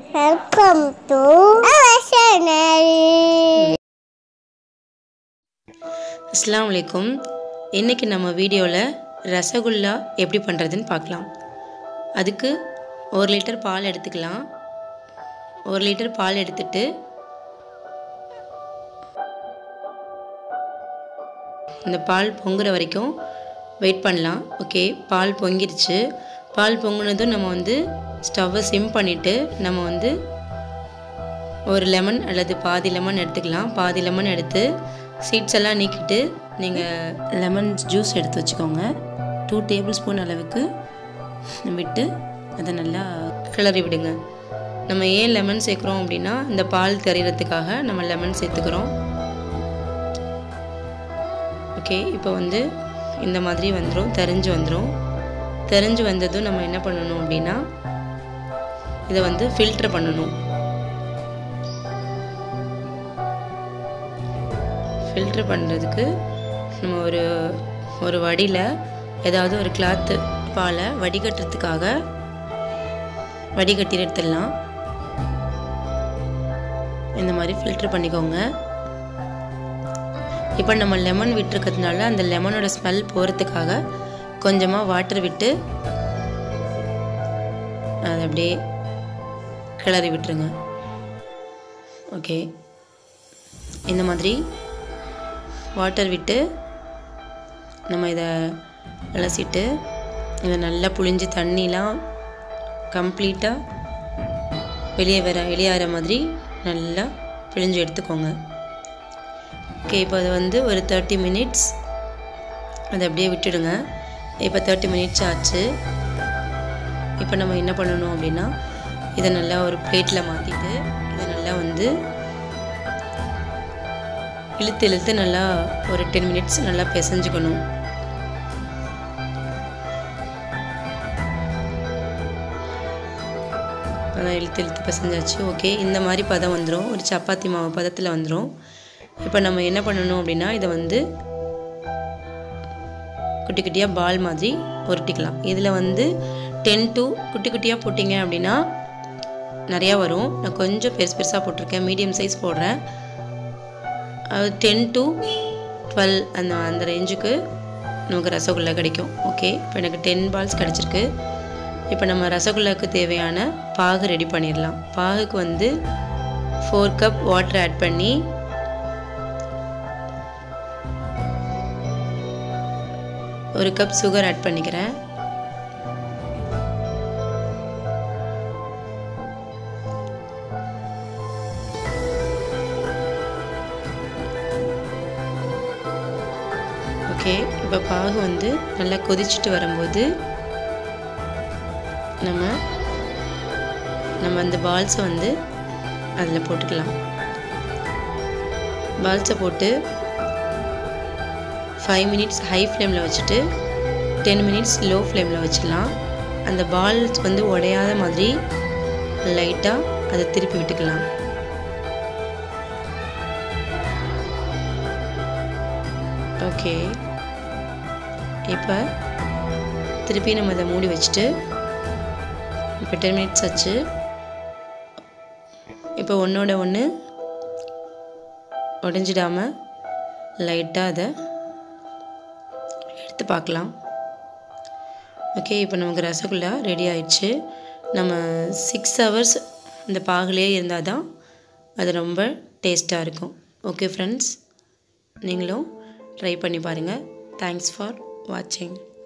welcome to our channel அஸ்ஸலாமு அலைக்கும் இன்றைக்கி நம்ம வீடியோவில் ரசகுல்லா எப்படி பண்ணுறதுன்னு பார்க்கலாம் அதுக்கு ஒரு லிட்டர் பால் எடுத்துக்கலாம் ஒரு லிட்டர் பால் எடுத்துட்டு இந்த பால் பொங்குற வரைக்கும் வெயிட் பண்ணலாம் ஓகே பால் பொங்கிருச்சு பால் பொங்குனதும் நம்ம வந்து ஸ்டவ்வை சிம் பண்ணிவிட்டு நம்ம வந்து ஒரு லெமன் அல்லது பாதி லெமன் எடுத்துக்கலாம் பாதி லெமன் எடுத்து சீட்ஸ் எல்லாம் நீக்கிட்டு நீங்கள் லெமன் ஜூஸ் எடுத்து வச்சுக்கோங்க டூ டேபிள் ஸ்பூன் அளவுக்கு விட்டு அதை நல்லா கிளறி விடுங்க நம்ம ஏன் லெமன் சேர்க்குறோம் அப்படின்னா இந்த பால் தெரியறதுக்காக நம்ம லெமன் சேர்த்துக்கிறோம் ஓகே இப்போ வந்து இந்த மாதிரி வந்துடும் தெரிஞ்சு வந்துடும் தெரிஞ்சு வந்ததும் நம்ம என்ன பண்ணணும் அப்படின்னா இதை வந்து ஃபில்டர் பண்ணணும் ஃபில்ட்ரு பண்ணுறதுக்கு நம்ம ஒரு ஒரு வடியில் ஏதாவது ஒரு கிளாத்து பாலை வடிகட்டுறதுக்காக வடிகட்டி எடுத்துடலாம் இந்த மாதிரி ஃபில்ட்ரு பண்ணிக்கோங்க இப்போ நம்ம லெமன் விட்டுருக்கிறதுனால அந்த லெமனோட ஸ்மெல் போகிறதுக்காக கொஞ்சமாக வாட்டர் விட்டு அதை அப்படியே கிளறி விட்டுருங்க ஓகே இந்த மாதிரி வாட்டர் விட்டு நம்ம இதை அலசிட்டு இதை நல்லா புழிஞ்சு தண்ணிலாம் கம்ப்ளீட்டாக வெளியே வர வெளியேற மாதிரி நல்லா பிழிஞ்சு எடுத்துக்கோங்க ஓகே இப்போ அது வந்து ஒரு தேர்ட்டி மினிட்ஸ் அதை அப்படியே விட்டுடுங்க இப்போ தேர்ட்டி மினிட்ஸ் ஆச்சு இப்போ நம்ம என்ன பண்ணணும் அப்படின்னா இதை நல்லா ஒரு பிளேட்டில் மாற்றிட்டு இதை நல்லா வந்து இழுத்து இழுத்து நல்லா ஒரு டென் மினிட்ஸ் நல்லா பிசைஞ்சுக்கணும் நல்லா இழுத்து இழுத்து பிசைஞ்சாச்சு ஓகே இந்த மாதிரி பதம் வந்துடும் ஒரு சப்பாத்தி மாவு பதத்தில் வந்துடும் இப்போ நம்ம என்ன பண்ணணும் அப்படின்னா இதை வந்து குட்டி குட்டியாக பால் மாதிரி உருட்டிக்கலாம் இதில் வந்து டென் டு குட்டி குட்டியாக போட்டிங்க அப்படின்னா நிறையா வரும் நான் கொஞ்சம் பெருசு பெருசாக போட்டிருக்கேன் மீடியம் சைஸ் போடுறேன் அது டென் டு டுவெல் அந்த அந்த ரேஞ்சுக்கு நமக்கு ரசகுல்லா கிடைக்கும் ஓகே இப்போ எனக்கு டென் பால்ஸ் கிடச்சிருக்கு இப்போ நம்ம ரசகுல்லாவுக்கு தேவையான பாகு ரெடி பண்ணிடலாம் பாகுக்கு வந்து ஃபோர் கப் வாட்டர் ஆட் பண்ணி ஒரு கப் சுகர் ஆட் பண்ணிக்கிறேன் ஓகே இப்போ பாகு வந்து நல்லா கொதிச்சுட்டு வரும்போது நம்ம நம்ம அந்த பால்ஸை வந்து அதில் போட்டுக்கலாம் பால்ஸை போட்டு ஃபைவ் மினிட்ஸ் ஹை ஃப்ளேமில் வச்சுட்டு டென் மினிட்ஸ் லோ ஃப்ளேமில் வச்சிடலாம் அந்த பால்ஸ் வந்து உடையாத மாதிரி லைட்டாக அதை திருப்பி விட்டுக்கலாம் ஓகே இப்போ திருப்பி நம்ம அதை மூடி வச்சுட்டு இப்போ டென் மினிட்ஸ் ஆச்சு இப்போ ஒன்றோட ஒன்று உடஞ்சிடாமல் லைட்டாக அதை எடுத்து பார்க்கலாம் ஓகே இப்போ நமக்கு ரசகுல்லா ரெடி ஆயிடுச்சு நம்ம சிக்ஸ் ஹவர்ஸ் இந்த பாகுலேயே இருந்தால் தான் அது ரொம்ப டேஸ்ட்டாக இருக்கும் ஓகே ஃப்ரெண்ட்ஸ் நீங்களும் ட்ரை பண்ணி பாருங்கள் தேங்க்ஸ் ஃபார் வாட்சிங்